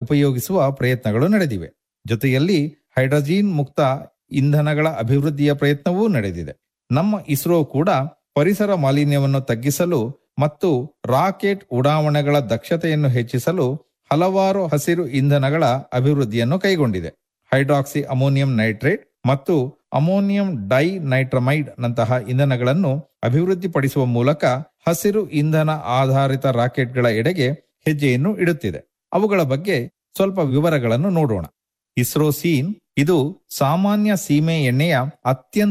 ಉಪಯೋಗಿಸುವ ಪ್ರಯತ್ನಗಳು ನಡೆದಿವೆ ಜೊತೆಯಲ್ಲಿ ಹೈಡ್ರೋಜನ್ ಮುಕ್ತ ಇಂಧನಗಳ ಅಭಿವೃದ್ಧಿಯ ಪ್ರಯತ್ನವೂ ನಡೆದಿದೆ ನಮ್ಮ ಇಸ್ರೋ ಕೂಡ ಪರಿಸರ ಮಾಲಿನ್ಯವನ್ನು ತಗ್ಗಿಸಲು ಮತ್ತು ರಾಕೆಟ್ ಉಡಾವಣೆಗಳ ದಕ್ಷತೆಯನ್ನು ಹೆಚ್ಚಿಸಲು ಹಲವಾರು ಹಸಿರು ಇಂಧನಗಳ ಅಭಿವೃದ್ಧಿಯನ್ನು ಕೈಗೊಂಡಿದೆ ಹೈಡ್ರಾಕ್ಸಿ ಅಮೋನಿಯಂ ನೈಟ್ರೇಟ್ ಮತ್ತು ಅಮೋನಿಯಂ ಡೈ ನೈಟ್ರಮೈಡ್ ನಂತಹ ಇಂಧನಗಳನ್ನು ಅಭಿವೃದ್ಧಿಪಡಿಸುವ ಮೂಲಕ ಹಸಿರು ಇಂಧನ ಆಧಾರಿತ ರಾಕೆಟ್ಗಳ ಎಡೆಗೆ ಹೆಜ್ಜೆಯನ್ನು ಇಡುತ್ತಿದೆ ಅವುಗಳ ಬಗ್ಗೆ ಸ್ವಲ್ಪ ವಿವರಗಳನ್ನು ನೋಡೋಣ ಇಸ್ರೋ ಸೀನ್ ಇದು ಸಾಮಾನ್ಯ ಸೀಮೆ ಎಣ್ಣೆಯ ಅತ್ಯಂತ